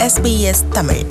SBS Tamil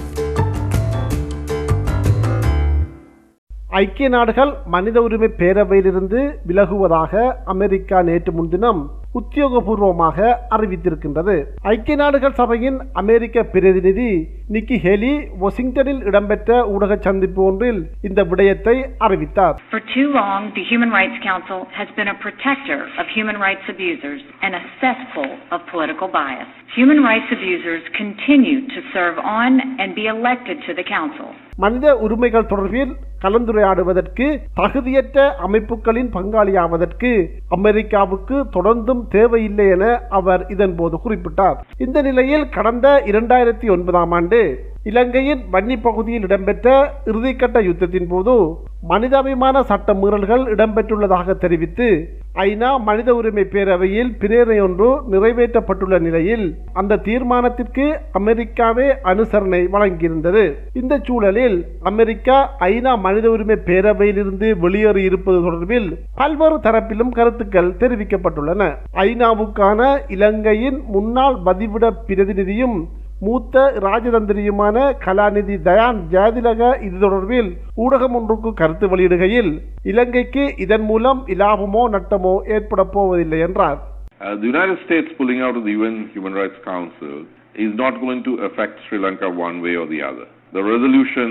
ஐக்கிய நாடுகள் மனித உரிமை பேரவையிலிருந்து விலகுவதாக அமெரிக்கா நேற்று முன்தினம் உத்தியோகபூர்வமாக அறிவித்திருக்கின்றது ஐக்கிய நாடுகள் சபையின் அமெரிக்க பிரதிநிதி நிக்கி ஹெலி வாஷிங்டனில் இடம்பெற்ற ஊடக சந்திப்பு ஒன்றில் இந்த விடயத்தை அறிவித்தார் For too long, the Human Rights Council has been a protector of human rights abusers and a cesspool of political bias. Human rights abusers continue to serve on and be elected to the Council. மனித உரிமைகள் தொடர்பில் கலந்துரையாடுவதற்கு தகுதியற்ற அமைப்புகளின் பங்காளியாவதற்கு அமெரிக்காவுக்கு தொடர்ந்தும் தேவையில்லை என அவர் இதன்போது குறிப்பிட்டார் இந்த நிலையில் கடந்த இரண்டாயிரத்தி ஒன்பதாம் ஆண்டு இலங்கையின் வன்னி பகுதியில் இடம்பெற்ற இறுதிக்கட்ட யுத்தத்தின் போது மனிதாபிமான சட்ட மீறல்கள் இடம்பெற்றுள்ளதாக தெரிவித்து ஐநா மனித உரிமை பேரவையில் பிரேரணை ஒன்று நிறைவேற்றப்பட்டுள்ள நிலையில் அந்த தீர்மானத்திற்கு அமெரிக்காவே அனுசரணை வழங்கியிருந்தது இந்த சூழலில் அமெரிக்கா ஐநா மனித உரிமை பேரவையிலிருந்து வெளியேறி இருப்பது தொடர்பில் பல்வேறு தரப்பிலும் கருத்துக்கள் தெரிவிக்கப்பட்டுள்ளன ஐநாவுக்கான இலங்கையின் முன்னாள் பதிவிட பிரதிநிதியும் மூத்த ராஜதந்திரியுமான கலாநிதி தயான் ஜாதிலக இது தொடர்பில் ஊடகம் ஒன்றுக்கு கருத்து வெளியிடுகையில் இலங்கைக்கு இதன் மூலம் இலாபமோ நட்டமோ ஏற்பட போவதில்லை என்றார் Uh, the United States pulling out of the UN Human Rights Council is not going to affect Sri Lanka one way or the other. The resolution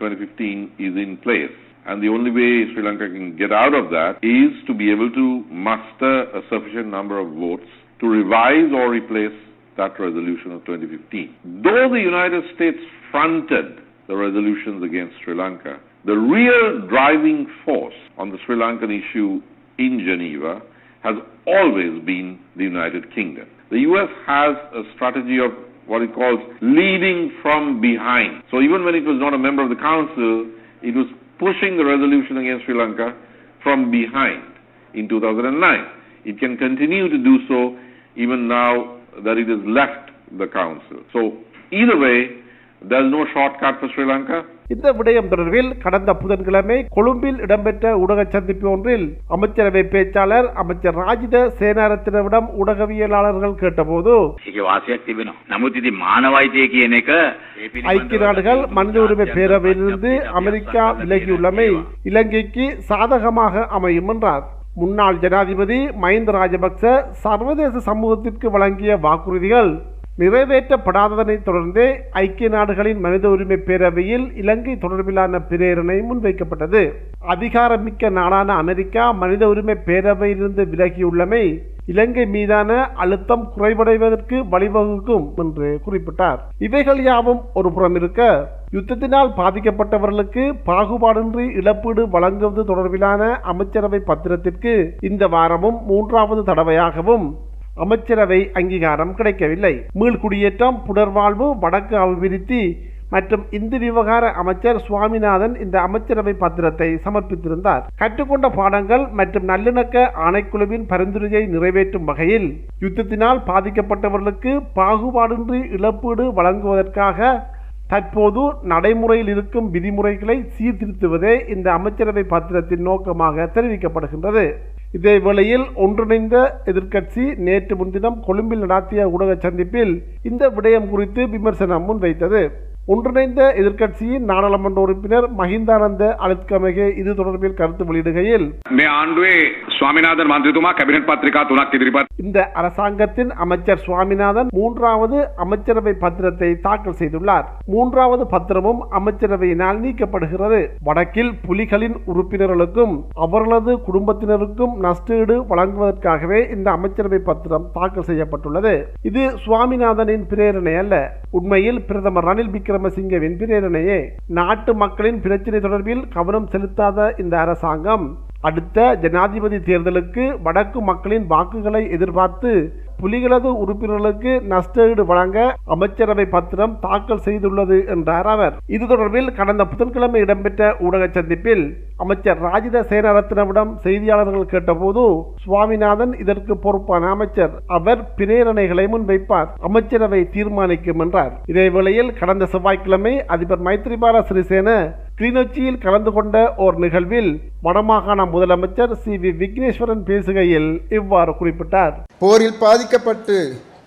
2015 is in place, and the only way Sri Lanka can get out of that is to be able to muster a sufficient number of votes to revise or replace that resolution of 2015. Though the United States fronted the resolutions against Sri Lanka, the real driving force on the Sri Lankan issue in Geneva has always been the United Kingdom. The US has a strategy of what it calls leading from behind. So even when it was not a member of the Council, it was pushing the resolution against Sri Lanka from behind in 2009. It can continue to do so even now that it has left the Council. So either way, there's no shortcut for Sri Lanka. இந்த விடயம் தொடர்பில் கடந்த புதன்கிழமை கொழும்பில் இடம்பெற்ற ஊடக சந்திப்பு ஒன்றில் அமைச்சரவை பேச்சாளர் அமைச்சர் ராஜித சேனாரத்தினவிடம் ஊடகவியலாளர்கள் கேட்டபோது ඒකේ වාසියක් තිබෙනවා. නමුත් ඉතින් මානවයිතිය කියන එක ඒ පිළිබඳව ஐக்கிய நாடுகள் மனித உரிமை பேரவையிலிருந்து அமெரிக்கா விலகியுள்ளமை இலங்கைக்கு சாதகமாக அமையும் என்றார் முன்னாள் ஜனாதிபதி மஹிந்த ராஜபக்ச சர்வதேச சமூகத்திற்கு வழங்கிய வாக்குறுதிகள் நிறைவேற்றப்படாததனை தொடர்ந்தே ஐக்கிய நாடுகளின் மனித உரிமை பேரவையில் இலங்கை தொடர்பிலான பிரேரணை முன்வைக்கப்பட்டது அதிகாரமிக்க நாடான அமெரிக்கா மனித உரிமை பேரவையிலிருந்து விலகியுள்ளமை இலங்கை மீதான அழுத்தம் குறைவடைவதற்கு வழிவகுக்கும் என்று குறிப்பிட்டார் இவைகள் யாவும் ஒரு புறம் இருக்க யுத்தத்தினால் பாதிக்கப்பட்டவர்களுக்கு பாகுபாடின்றி இழப்பீடு வழங்குவது தொடர்பிலான அமைச்சரவை பத்திரத்திற்கு இந்த வாரமும் மூன்றாவது தடவையாகவும் அமைச்சரவை அங்கீகாரம் கிடைக்கவில்லை மீள்குடியேற்றம் புனர்வாழ்வு வடக்கு அபிவிருத்தி மற்றும் இந்து விவகார அமைச்சர் சுவாமிநாதன் இந்த அமைச்சரவை பத்திரத்தை சமர்ப்பித்திருந்தார் கற்றுக்கொண்ட பாடங்கள் மற்றும் நல்லிணக்க ஆணைக்குழுவின் பரிந்துரையை நிறைவேற்றும் வகையில் யுத்தத்தினால் பாதிக்கப்பட்டவர்களுக்கு பாகுபாடின்றி இழப்பீடு வழங்குவதற்காக தற்போது நடைமுறையில் இருக்கும் விதிமுறைகளை சீர்திருத்துவதே இந்த அமைச்சரவை பத்திரத்தின் நோக்கமாக தெரிவிக்கப்படுகின்றது இதே வேளையில் ஒன்றிணைந்த எதிர்க்கட்சி நேற்று முன்தினம் கொழும்பில் நடாத்திய ஊடக சந்திப்பில் இந்த விடயம் குறித்து விமர்சனம் முன்வைத்தது ஒன்றிணைந்த எதிர்க்கட்சியின் நாடாளுமன்ற உறுப்பினர் மஹிந்தானந்த அழுத்கமகே இது தொடர்பில் கருத்து வெளியிடுகையில் මේ ආණ්ඩුවේ ස්වාමිනාදන් මන්ත්‍රතුමා කැබිනට් පත්‍රිකා තුනක් ඉදිරිපත් இந்த அரசாங்கத்தின் அமைச்சர் சுவாமிநாதன் மூன்றாவது அமைச்சரவை பத்திரத்தை தாக்கல் செய்துள்ளார் மூன்றாவது பத்திரமும் அமைச்சரவையினால் நீக்கப்படுகிறது வடக்கில் புலிகளின் உறுப்பினர்களுக்கும் அவர்களது குடும்பத்தினருக்கும் நஷ்டஈடு வழங்குவதற்காகவே இந்த அமைச்சரவை பத்திரம் தாக்கல் செய்யப்பட்டுள்ளது இது சுவாமிநாதனின் பிரேரணை அல்ல உண்மையில் பிரதமர் ரணில் விக்ரமசிங்கவின் பிரேரணையே நாட்டு மக்களின் பிரச்சினை தொடர்பில் கவனம் செலுத்தாத இந்த அரசாங்கம் அடுத்த ஜனாதிபதி தேர்தலுக்கு வடக்கு மக்களின் வாக்குகளை எதிர்பார்த்து புலிகளது உறுப்பினர்களுக்கு நஷ்டஈடு வழங்க அமைச்சரவை பத்திரம் தாக்கல் செய்துள்ளது என்றார் அவர் இது தொடர்பில் கடந்த புதன்கிழமை இடம்பெற்ற ஊடக சந்திப்பில் அமைச்சர் ராஜித சேனரத்னவிடம் செய்தியாளர்கள் கேட்டபோது சுவாமிநாதன் இதற்கு பொறுப்பான அமைச்சர் அவர் பிரேரணைகளை முன்வைப்பார் அமைச்சரவை தீர்மானிக்கும் என்றார் இதேவேளையில் கடந்த செவ்வாய்க்கிழமை அதிபர் மைத்ரிபால சிறிசேன கிளிநொச்சியில் கலந்து கொண்ட ஓர் நிகழ்வில் வடமாகாண முதலமைச்சர் சி வி விக்னேஸ்வரன் பேசுகையில் இவ்வாறு குறிப்பிட்டார் போரில் பாதிக்கப்பட்டு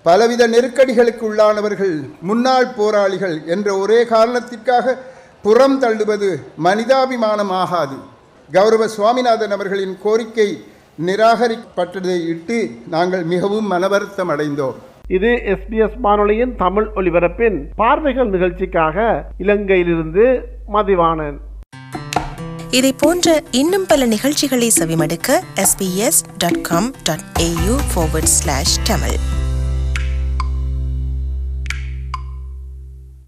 பலவித நெருக்கடிகளுக்கு உள்ளானவர்கள் முன்னாள் போராளிகள் என்ற ஒரே காரணத்திற்காக புறம் தள்ளுவது மனிதாபிமானமாகாது கௌரவ சுவாமிநாதன் அவர்களின் கோரிக்கை நிராகரிக்கப்பட்டதை இட்டு நாங்கள் மிகவும் மனவருத்தம் அடைந்தோம் இது எஸ்பிஎஸ் வானொலியின் தமிழ் ஒலிபரப்பின் பார்வைகள் நிகழ்ச்சிக்காக இலங்கையிலிருந்து மதிவாணன் இதை போன்ற இன்னும் பல நிகழ்ச்சிகளை செவிமடுக்க sbs.com.au forward slash tamil